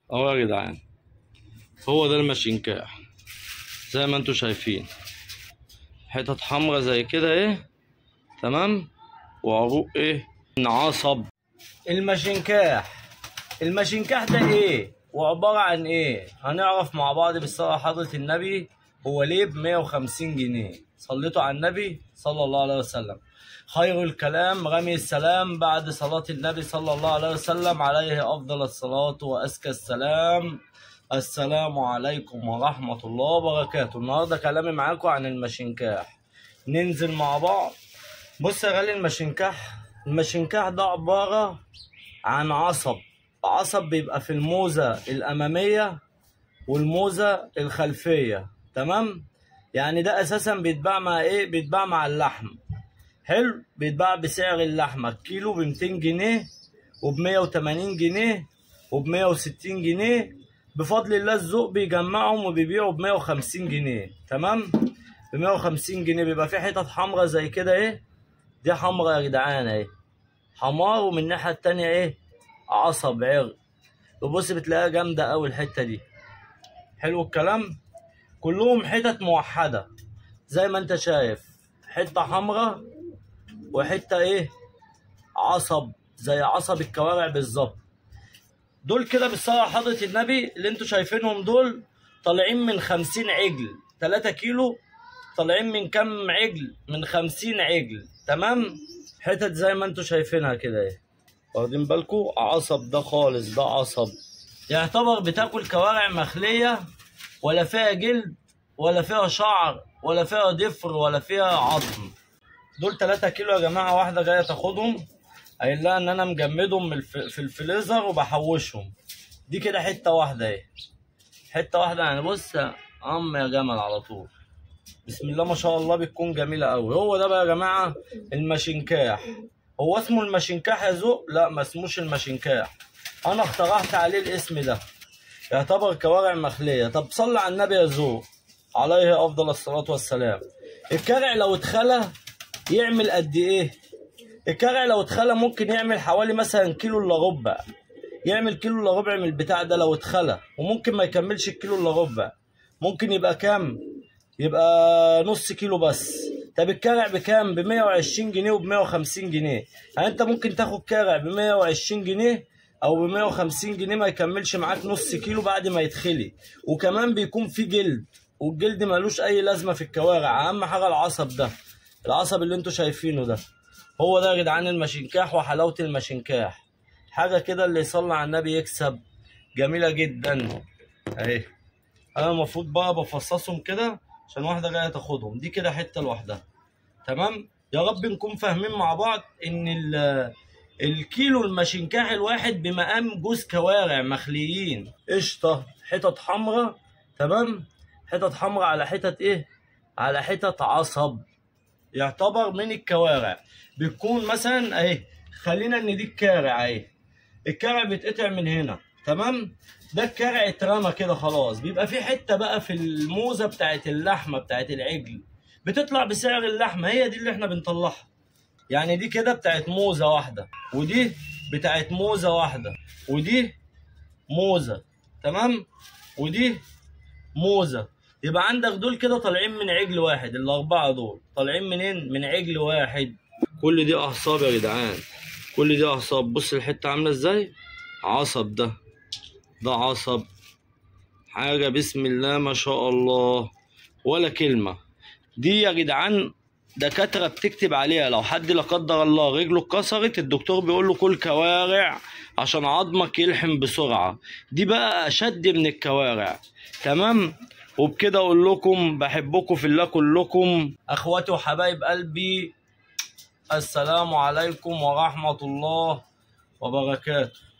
اهو يا جدعان هو ده المشنكاح زي ما انتوا شايفين حتت حمرا زي كده ايه تمام وعروق ايه عصب المشنكاح المشنكاح ده ايه وعبارة عن ايه هنعرف مع بعض بالصلاة حضرة النبي هو ليه ب 150 جنيه صليتوا على النبي صلى الله عليه وسلم خير الكلام رمي السلام بعد صلاة النبي صلى الله عليه وسلم عليه أفضل الصلاة وأزكى السلام السلام عليكم ورحمة الله وبركاته النهاردة كلامي معاكم عن المشنكاح ننزل مع بعض بص يا غالي المشنكاح المشنكاح ده عبارة عن عصب عصب بيبقى في الموزة الأمامية والموزة الخلفية تمام يعني ده أساسا بيتباع مع إيه بيتباع مع اللحم حلو بيتباع بسعر اللحمة الكيلو ب 200 جنيه وب 180 جنيه وب 160 جنيه بفضل الله الذوق بيجمعهم وبيبيعوا ب 150 جنيه تمام ب 150 جنيه بيبقى في حتت حمرا زي كده ايه دي حمرا يا جدعان اهي حمار ومن الناحية التانية ايه عصب عرق وبص بتلاقيها جامدة أوي الحتة دي حلو الكلام كلهم حتت موحدة زي ما انت شايف حتة حمرا وحتة ايه عصب زي عصب الكوارع بالظبط دول كده بالصلاة حضرة النبي اللي انتوا شايفينهم دول طالعين من خمسين عجل تلاتة كيلو طالعين من كم عجل من خمسين عجل تمام حتت زي ما انتوا شايفينها كده ايه واخدين بالكوا عصب ده خالص ده عصب يعتبر بتاكل كوارع مخلية ولا فيها جلد ولا فيها شعر ولا فيها ضفر ولا فيها عظم دول 3 كيلو يا جماعه واحده جايه تاخدهم قايل لها ان انا مجمدهم من الف... في الفريزر وبحوشهم دي كده حته واحده اهي حته واحده يعني بص يا ام يا جمل على طول بسم الله ما شاء الله بتكون جميله قوي هو ده بقى يا جماعه المشنكاح هو اسمه المشنكاح يا ذوق لا ما اسموش المشنكاح انا اخترعت عليه الاسم ده يعتبر كوارع مخليه طب صلي على النبي يا ذوق عليه افضل الصلاه والسلام الكرع لو اتخلى يعمل قد ايه الكرع لو اتخلى ممكن يعمل حوالي مثلا كيلو الا ربع يعمل كيلو الا ربع من البتاع ده لو اتخلى وممكن ما يكملش الكيلو الا ربع ممكن يبقى كام يبقى نص كيلو بس طب الكرع بكام ب 120 جنيه وب 150 جنيه يعني انت ممكن تاخد كرع ب 120 جنيه او ب 150 جنيه ما يكملش معاك نص كيلو بعد ما يتخلي وكمان بيكون فيه جلد والجلد ملوش اي لازمه في الكوارع اهم حاجه العصب ده العصب اللي انتوا شايفينه ده هو ده يا جدعان المشنكاح وحلاوه المشنكاح حاجه كده اللي يصلي على النبي يكسب جميله جدا اهي انا المفروض بقى بفصصهم كده عشان واحده جايه تاخدهم دي كده حته لوحدها تمام يا رب نكون فاهمين مع بعض ان ال- الكيلو المشنكاح الواحد بمقام جوز كوارع مخليين قشطه حتت حمراء تمام حتت حمراء على حتت ايه على حتت عصب يعتبر من الكوارع بتكون مثلا اهي خلينا ان دي الكارع اهي الكارع بيتقطع من هنا تمام ده الكارع اترمى كده خلاص بيبقى في حته بقى في الموزه بتاعت اللحمه بتاعت العجل بتطلع بسعر اللحمه هي دي اللي احنا بنطلعها يعني دي كده بتاعت موزه واحده ودي بتاعت موزه واحده ودي موزه تمام ودي موزه يبقى عندك دول كده طالعين من عجل واحد الاربعه دول طالعين منين من عجل واحد كل دي اعصاب يا جدعان كل دي اعصاب بص الحته عامله ازاي عصب ده ده عصب حاجه بسم الله ما شاء الله ولا كلمه دي يا جدعان دكاتره بتكتب عليها لو حد لا قدر الله رجله اتكسرت الدكتور بيقول له كل كوارع عشان عظمك يلحم بسرعه دي بقى اشد من الكوارع تمام وبكده اقول لكم بحبكم في الله كلكم اخواتي وحبايب قلبي السلام عليكم ورحمه الله وبركاته